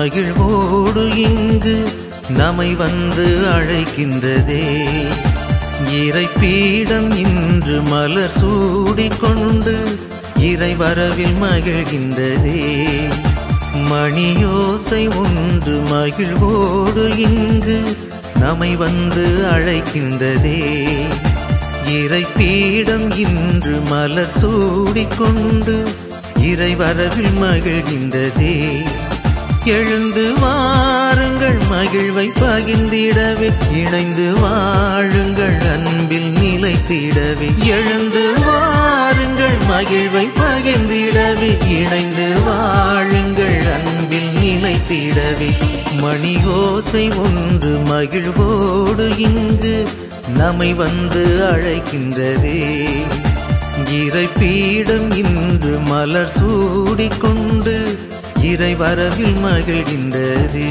மகிழ்வோடு இங்கு நம்மை வந்து அழைக்கின்றதே இறை பீடம் இன்று மலர் சூடிக்கொண்டு இறை வரவில் மகிழ்கின்றதே மணியோசை ஒன்று மகிழ்வோடு இங்கு நம்மை வந்து அழைக்கின்றதே இறை பீடம் இன்று மலர் சூடிக்கொண்டு இறை வரவில் மகிழ்கின்றதே எழுந்து வாருங்கள் மகிழ்வை பகிர்ந்திடவே இணைந்து வாழுங்கள் அன்பில் நிலைத்திடவே எழுந்து வாருங்கள் மகிழ்வை பகிர்ந்திடவே இணைந்து வாழுங்கள் அன்பில் நிலைத்திடவே மணியோசை ஒன்று மகிழ்வோடு இங்கு நம்மை வந்து அழைக்கின்றதே இறை பீடம் இன்று மலர் சூடிக்கொண்டு இறை வரவில் மகிழ்கின்றதே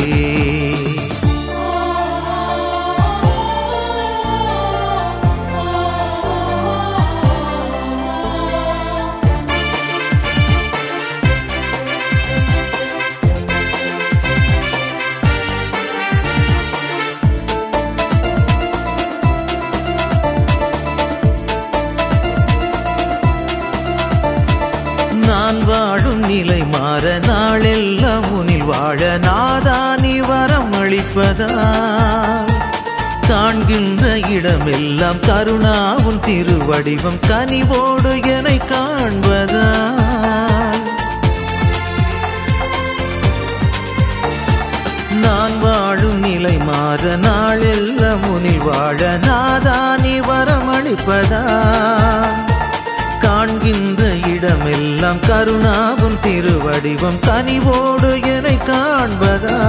நான் வாழும் நிலை மாற நாளெல்லாம் உனில் வாழ நாதானி வரம் அளிப்பதா காண்கின்ற இடமெல்லாம் கருணாவும் திருவடிவம் கனிவோடு என காண்பதா நான் வாழும் நிலை மாற நாளெல்லாம் உனில் வாழ நாதானி வரம் அளிப்பதா காண்கின்ற இடமெல்லாம் கருணாவும் திருவடிவம் கனிவோடு என காண்பதா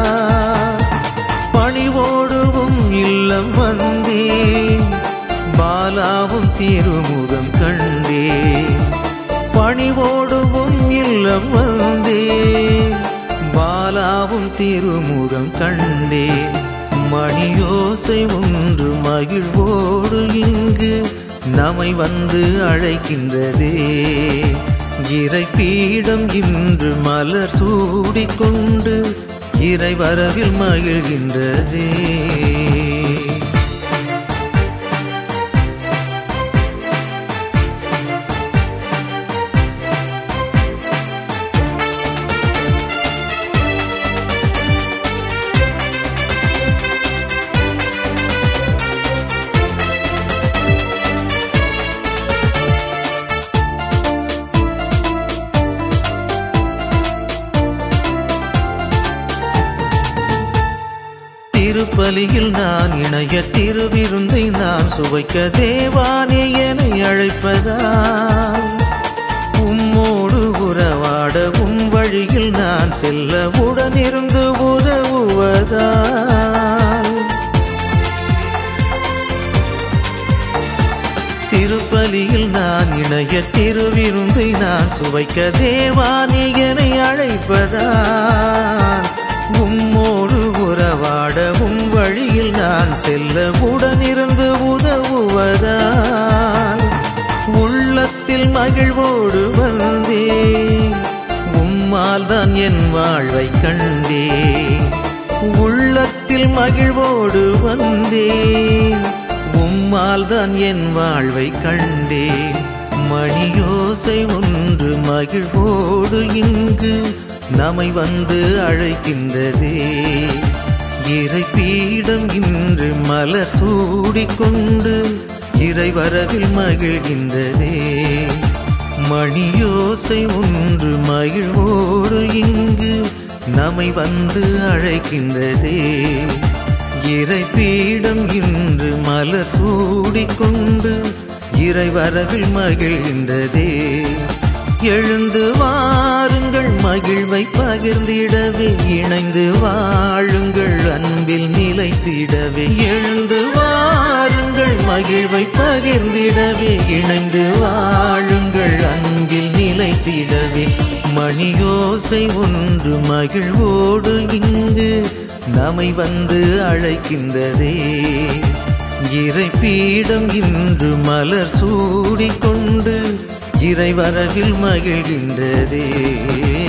பணிவோடுவும் இல்லம் வந்தே பாலாவும் திருமுகம் கண்டே பணிவோடுவும் இல்லம் வந்தே பாலாவும் திருமுகம் கண்டே மணியோசை ஒன்று மகிழ்வோடு இங்கு நம்மை வந்து அழைக்கின்றதே இறை பீடம் இன்று மலர் சூடிக்கொண்டு இறை வரவில் மகிழ்கின்றதே திருப்பலியில் நான் இணைய திருவிருந்தை நான் சுவைக்க தேவானே என அழைப்பதா உம்மோடு உறவாட உம் வழியில் நான் செல்ல உடனிருந்து உதவுவதா திருப்பலியில் நான் இணைய திருவிருந்தை நான் சுவைக்க தேவானே என அழைப்பதா உம்மோடு உறவாட உம் வழியில் நான் செல்ல உடனிருந்து உதவுவதா உள்ளத்தில் மகிழ்வோடு வந்தே உம்மால் தான் என் வாழ்வை கண்டே உள்ளத்தில் மகிழ்வோடு வந்தேன் உம்மால் தான் என் வாழ்வை கண்டேன் மணியோசை ஒன்று மகிழ்வோடு இங்கு நம்மை வந்து அழைக்கின்றதே இறை பீடம் இன்று மலர் சூடிக்கொண்டு இறை வரவில் மகிழ்கின்றதே மணியோசை ஒன்று மகிழ்வோடு இங்கு நம்மை வந்து அழைக்கின்றதே இறை பீடம் இன்று மலர் சூடிக்கொண்டு இறை வரவில் மகிழ்கின்றதே எழுந்து வாருங்கள் மகிழ்வை பகிர்ந்திடவே இணைந்து வாழுங்கள் அன்பில் நிலைத்திடவே எழுந்து வாருங்கள் மகிழ்வை பகிர்ந்திடவே இணைந்து வாழுங்கள் அன்பில் நிலைத்திடவே மணியோசை ஒன்று மகிழ்வோடு இங்கு நம்மை வந்து அழைக்கின்றதே இறை பீடம் இன்று மலர் சூடிக்கொண்டு இறை வரவில் மகிழ்கின்றதே